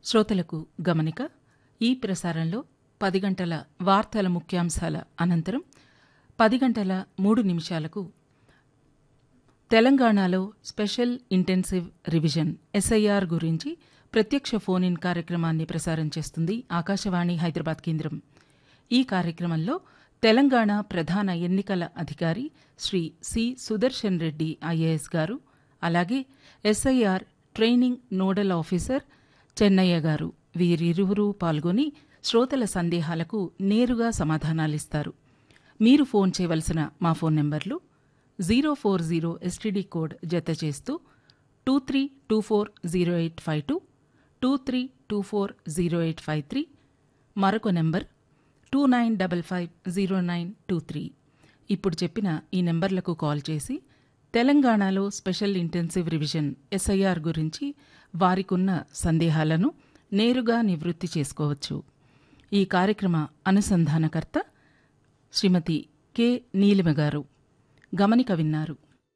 శ్రోతలకు గమనిక ఈ ప్రసారంలో పది గంటల వార్తల ముఖ్యాంశాల అనంతరం పది గంటల మూడు నిమిషాలకు తెలంగాణలో స్పెషల్ ఇంటెన్సివ్ రివిజన్ ఎస్ఐఆర్ గురించి ప్రత్యక్ష ఫోన్ ఇన్ కార్యక్రమాన్ని ప్రసారం చేస్తుంది ఆకాశవాణి హైదరాబాద్ కేంద్రం ఈ కార్యక్రమంలో తెలంగాణ ప్రధాన ఎన్నికల అధికారి శ్రీ సి సుదర్శన్ రెడ్డి ఐఏఎస్ గారు అలాగే SIR training nodal officer Chennayya గారు వీరిరువురూ పాల్గొని శ్రోతల సందేహాలకు నేరుగా సమాధానాలిస్తారు మీరు ఫోన్ చేయవలసిన మా ఫోన్ నెంబర్లు zero four zero STD code జత చేస్తూ two three two four zero eight five two two three two four zero eight five three మరొక number two nine double five zero nine two three ఇప్పుడు చెప్పిన ఈ నెంబర్లకు call చేసి తెలంగాణలో special intensive revision SIR గురించి వారికున్న సందేహాలను నేరుగా నివృత్తి చేసుకోవచ్చు ఈ కార్యక్రమ అనుసంధానకర్త శ్రీమతి కె నీలిమ గారు గమనిక విన్నారు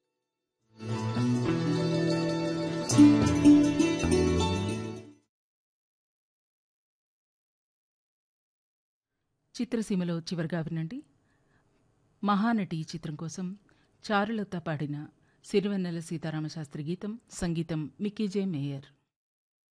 చిత్రసీమలో చివరిగా వినండి మహానటి చిత్రం కోసం చారులత పాడిన సిరివెన్నెల సీతారామశాస్త్రి గీతం సంగీతం మిక్కీజే మేయర్